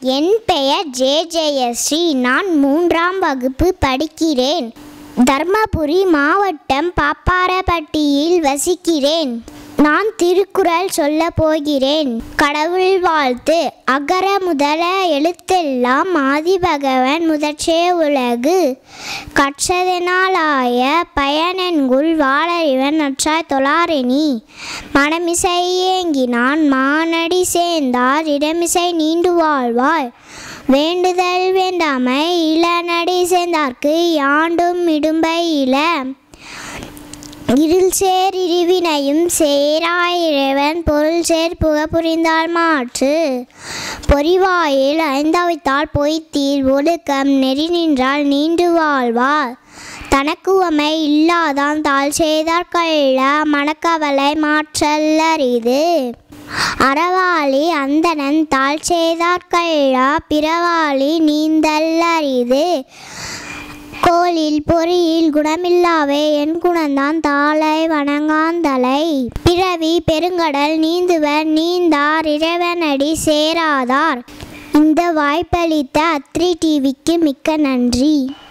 என் பெயர் ஜே ஜெயஸ்ரீ நான் மூன்றாம் வகுப்பு படிக்கிறேன் தர்மபுரி மாவட்டம் பாப்பாரப்பட்டியில் வசிக்கிறேன் நான் திருக்குறள் சொல்ல போகிறேன் கடவுள் வாழ்த்து அகர முதல எழுத்தெல்லாம் ஆதிபகவன் முதற்றே உலகு கற்றதனாலாய பயனென்குள் வாழறிவன் நற்றாய் தொழாரெனி மனமிசை ஏங்கினான் மானடி சேர்ந்தார் இடமிசை நீண்டு வாழ்வாய் வேண்டுதல் வேண்டாமை இளநடி சேர்ந்தார்க்கு யாண்டும் இடும்பை இள இருள் சேர் இருவினையும் சேராயிரவன் பொருள் சேர் புக புரிந்தால் மாற்று பொறிவாயில் ஐந்தவைத்தால் பொய்த்தீர் ஒடுக்கம் நெறி நின்றால் நீண்டு வாழ்வார் தனக்குவமை இல்லாதான் தாழ் செய்தார் கள்ள மனக்கவலை மாற்றல் அரிது அறவாளி அந்தணன் தாழ் செய்தார் கள்ளா பிறவாளி நீந்தல் அரிது கோலில் பொறியில் குணமில்லாவே என் குணந்தான் தாளை வணங்காந்தலை பிறவி பெருங்கடல் நீந்துவர் நீந்தார் இறைவனடி சேராதார் இந்த வாய்ப்பளித்த அத்ரி டிவிக்கு மிக்க நன்றி